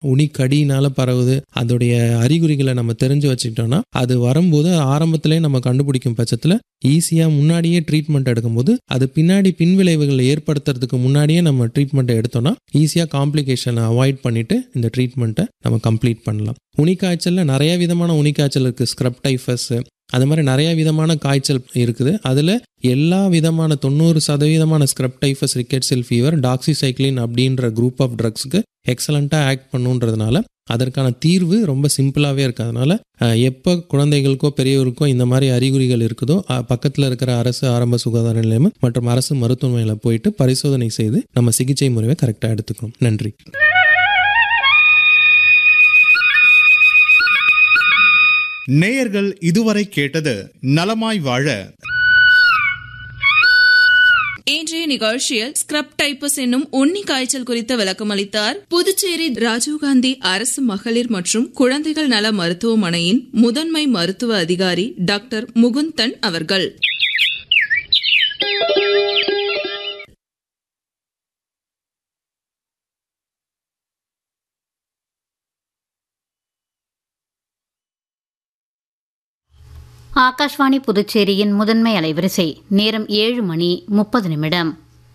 உனிக்கடியினால பரவுது அதோடைய அறிகுறிகளை நம்ம தெரிஞ்சு வச்சுக்கிட்டோம்னா அது வரும்போது ஆரம்பத்திலே நம்ம கண்டுபிடிக்கும் பட்சத்தில் ஈஸியாக முன்னாடியே ட்ரீட்மெண்ட் எடுக்கும்போது அது பின்னாடி பின்விளைவுகளை ஏற்படுத்துறதுக்கு முன்னாடியே நம்ம ட்ரீட்மெண்ட்டை எடுத்தோம்னா ஈஸியாக காம்ப்ளிகேஷனை அவாய்ட் பண்ணிட்டு இந்த ட்ரீட்மெண்ட்டை நம்ம கம்ப்ளீட் பண்ணலாம் உனிக்காய்ச்சலில் நிறைய விதமான உனிக்காய்ச்சல் இருக்குது ஸ்க்ரப் டைஃபஸ் அது மாதிரி நிறைய விதமான காய்ச்சல் இருக்குது அதில் எல்லா விதமான தொண்ணூறு சதவீதமான scrub typhus rickettsial fever doxycycline அப்படின்ற குரூப் ஆஃப் ட்ரக்ஸ்க்கு எக்ஸலண்ட்டாக ஆக்ட் பண்ணுன்றதுனால அதற்கான தீர்வு ரொம்ப சிம்பிளாகவே இருக்குது அதனால எப்போ குழந்தைகளுக்கோ பெரியவருக்கோ இந்த மாதிரி அறிகுறிகள் இருக்குதோ பக்கத்தில் இருக்கிற அரசு ஆரம்ப சுகாதார நிலையம் மற்றும் அரசு மருத்துவமனையில் போயிட்டு பரிசோதனை செய்து நம்ம சிகிச்சை முறையை கரெக்டாக எடுத்துக்கணும் நன்றி நேயர்கள் இதுவரை கேட்டது நலமாய் வாழ இன்றைய நிகழ்ச்சியில் ஸ்கிரப் டைப்பஸ் என்னும் உண்ணி காய்ச்சல் குறித்து விளக்கம் அளித்தார் புதுச்சேரி ராஜீவ்காந்தி அரசு மகளிர் மற்றும் குழந்தைகள் நல மருத்துவமனையின் முதன்மை மருத்துவ அதிகாரி டாக்டர் முகுந்தன் அவர்கள் ஆகாஷ்வாணி புதுச்சேரியின் முதன்மை அலைவரிசை நேரம் ஏழு மணி முப்பது நிமிடம்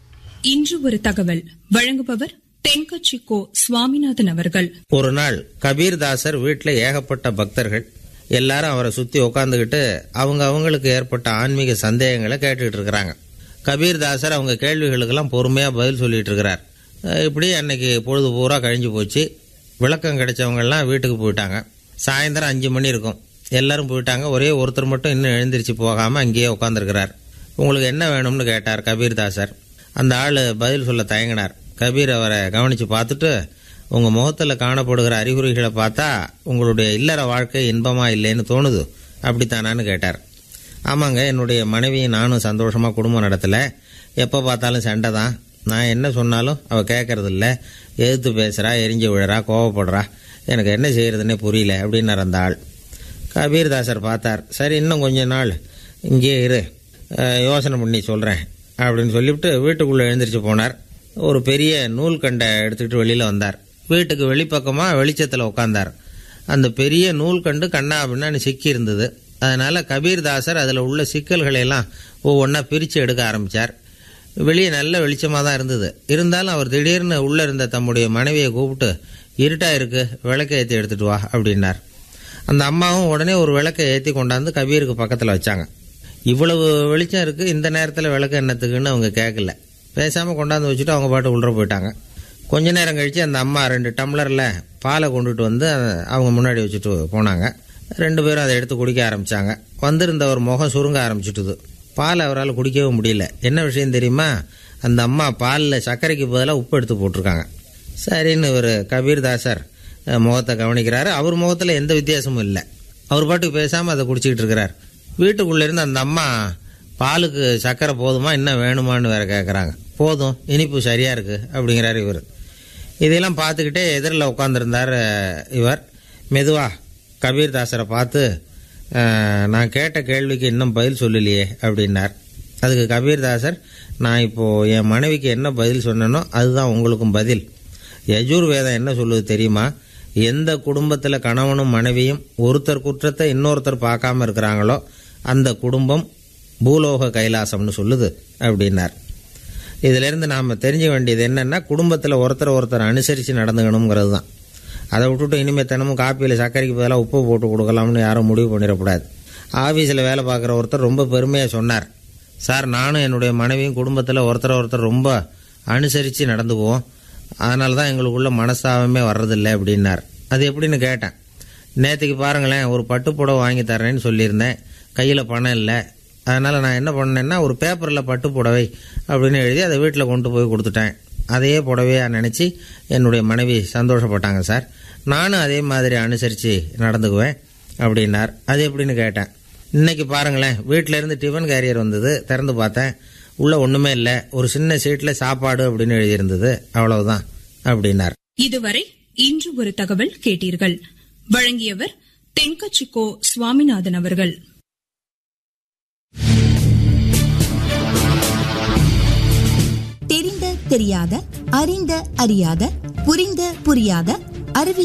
இன்று ஒரு தகவல் வழங்குபவர் தென்கட்சிக்கோ சுவாமிநாதன் அவர்கள் ஒரு நாள் கபீர்தாசர் வீட்டில் ஏகப்பட்ட பக்தர்கள் எல்லாரும் அவரை சுத்தி உட்காந்துக்கிட்டு அவங்க அவங்களுக்கு ஏற்பட்ட ஆன்மீக சந்தேகங்களை கேட்டுக்கிட்டு இருக்கிறாங்க கபீர்தாசர் அவங்க கேள்விகளுக்கெல்லாம் பொறுமையா பதில் சொல்லிட்டு இருக்கிறார் இப்படி அன்னைக்கு பொழுது பூரா கழிஞ்சு போச்சு விளக்கம் கிடைச்சவங்கெல்லாம் வீட்டுக்கு போயிட்டாங்க சாயந்தரம் அஞ்சு மணி இருக்கும் எல்லாரும் போயிட்டாங்க ஒரே ஒருத்தர் மட்டும் இன்னும் எழுந்திரிச்சு போகாம அங்கேயே உட்காந்துருக்கிறார் உங்களுக்கு என்ன வேணும்னு கேட்டார் கபீர்தாசர் அந்த ஆள் பதில் சொல்ல தயங்கினார் கபீர் அவரை கவனித்து பார்த்துட்டு உங்கள் முகத்தில் காணப்படுகிற அறிகுறிகளை பார்த்தா உங்களுடைய இல்லற வாழ்க்கை இன்பமாக இல்லைன்னு தோணுது அப்படித்தானான்னு கேட்டார் ஆமாங்க என்னுடைய மனைவியும் நானும் சந்தோஷமாக குடும்பம் நடத்தலை எப்போ பார்த்தாலும் சண்டை தான் நான் என்ன சொன்னாலும் அவள் கேட்கறதில்ல எதிர்த்து பேசுகிறா எரிஞ்சு விழுறா கோவப்படுறா எனக்கு என்ன செய்யறதுன்னே புரியல அப்படின்னார் அந்த ஆள் கபீர்தாசர் பார்த்தார் சரி இன்னும் கொஞ்ச நாள் இங்கேயே இரு யோசனை பண்ணி சொல்கிறேன் அப்படின்னு சொல்லிவிட்டு வீட்டுக்குள்ளே எழுந்திரிச்சு போனார் ஒரு பெரிய நூல் கண்டை எடுத்துக்கிட்டு வெளியில் வந்தார் வீட்டுக்கு வெளிப்பக்கமாக வெளிச்சத்தில் உட்காந்தார் அந்த பெரிய நூல் கண்டு கண்ணா பின்னான்னு சிக்கி இருந்தது அதனால் கபீர்தாசர் அதில் உள்ள சிக்கல்களை எல்லாம் ஒவ்வொன்றா பிரித்து எடுக்க ஆரம்பித்தார் வெளியே நல்ல வெளிச்சமாக தான் இருந்தது இருந்தாலும் அவர் திடீர்னு உள்ளே இருந்த தம்முடைய மனைவியை கூப்பிட்டு இருட்டா இருக்கு விளக்கை ஏற்றி எடுத்துட்டு வா அப்படின்னார் அந்த அம்மாவும் உடனே ஒரு விளக்கை ஏற்றி கொண்டாந்து கபீருக்கு பக்கத்தில் வச்சாங்க இவ்வளவு வெளிச்சம் இருக்குது இந்த நேரத்தில் விளக்கு என்னத்துக்குன்னு அவங்க கேட்கல பேசாமல் கொண்டாந்து வச்சுட்டு அவங்க பாட்டு உள்ள போயிட்டாங்க கொஞ்ச நேரம் கழித்து அந்த அம்மா ரெண்டு டம்ளரில் பாலை கொண்டுட்டு வந்து அவங்க முன்னாடி வச்சுட்டு போனாங்க ரெண்டு பேரும் அதை எடுத்து குடிக்க ஆரம்பித்தாங்க வந்திருந்த ஒரு முகம் சுருங்க ஆரம்பிச்சுட்டுது பால் அவரால் குடிக்கவே முடியல என்ன விஷயம் தெரியுமா அந்த அம்மா பாலில் சர்க்கரைக்கு பதிலாக உப்பு எடுத்து போட்டிருக்காங்க சரின்னு ஒரு கபீர்தாசர் முகத்தை கவனிக்கிறாரு அவர் முகத்தில் எந்த வித்தியாசமும் இல்லை அவர் பாட்டுக்கு பேசாமல் அதை குடிச்சிக்கிட்டு இருக்கிறார் வீட்டுக்குள்ளே இருந்து அந்த அம்மா பாலுக்கு சர்க்கரை போதுமா இன்னும் வேணுமான்னு வேற கேட்குறாங்க போதும் இனிப்பு சரியா இருக்கு அப்படிங்கிறாரு இவர் இதையெல்லாம் பார்த்துக்கிட்டே எதிரில் உட்காந்துருந்தார் இவர் மெதுவா கபீர்தாசரை பார்த்து நான் கேட்ட கேள்விக்கு இன்னும் பதில் சொல்லலையே அப்படின்னார் அதுக்கு கபீர்தாசர் நான் இப்போது என் மனைவிக்கு என்ன பதில் சொன்னனோ அதுதான் உங்களுக்கும் பதில் யஜூர் வேதம் என்ன சொல்லுது தெரியுமா எந்த குடும்பத்தில் கணவனும் மனைவியும் ஒருத்தர் குற்றத்தை இன்னொருத்தர் பார்க்காம இருக்கிறாங்களோ அந்த குடும்பம் பூலோக கைலாசம்னு சொல்லுது அப்படின்னார் இதிலிருந்து நாம் தெரிஞ்ச வேண்டியது என்னென்னா குடும்பத்தில் ஒருத்தர் ஒருத்தர் அனுசரித்து நடந்துக்கணுங்கிறது தான் அதை விட்டுட்டு இனிமேல் தினமும் காப்பியில் சர்க்கரைக்கு பதிலாக உப்பு போட்டு கொடுக்கலாம்னு யாரும் முடிவு பண்ணிடக்கூடாது ஆஃபீஸில் வேலை பார்க்குற ஒருத்தர் ரொம்ப பெருமையாக சொன்னார் சார் நானும் என்னுடைய மனைவியும் குடும்பத்தில் ஒருத்தர் ஒருத்தர் ரொம்ப அனுசரித்து நடந்துக்குவோம் அதனால தான் எங்களுக்குள்ள மனஸ்தாபமே வர்றதில்லை அப்படின்னார் அது எப்படின்னு கேட்டேன் நேற்றுக்கு பாருங்களேன் ஒரு பட்டுப்புடவை வாங்கி தரேன்னு சொல்லியிருந்தேன் கையில் பணம் இல்லை அதனால் நான் என்ன பண்ணேன்னா ஒரு பேப்பரில் பட்டு புடவை அப்படின்னு எழுதி அதை வீட்டில் கொண்டு போய் கொடுத்துட்டேன் அதையே புடவையாக நினச்சி என்னுடைய மனைவி சந்தோஷப்பட்டாங்க சார் நானும் அதே மாதிரி அனுசரித்து நடந்துக்குவேன் அப்படின்னார் அது எப்படின்னு கேட்டேன் இன்னைக்கு பாருங்களேன் வீட்டில இருந்து டிஃபன் கேரியர் வந்தது திறந்து பார்த்தேன் உள்ள ஒன்றுமே இல்லை ஒரு சின்ன சீட்டில் சாப்பாடு அப்படின்னு எழுதியிருந்தது அவ்வளவுதான் அப்படின்னார் இதுவரை இன்று ஒரு தகவல் கேட்டீர்கள் வழங்கியவர் தென்கச்சிக்கோ சுவாமிநாதன் அவர்கள் தெரிந்த தெரியாத அறிந்த அறியாத புரிந்த புரியாத அறிவியல்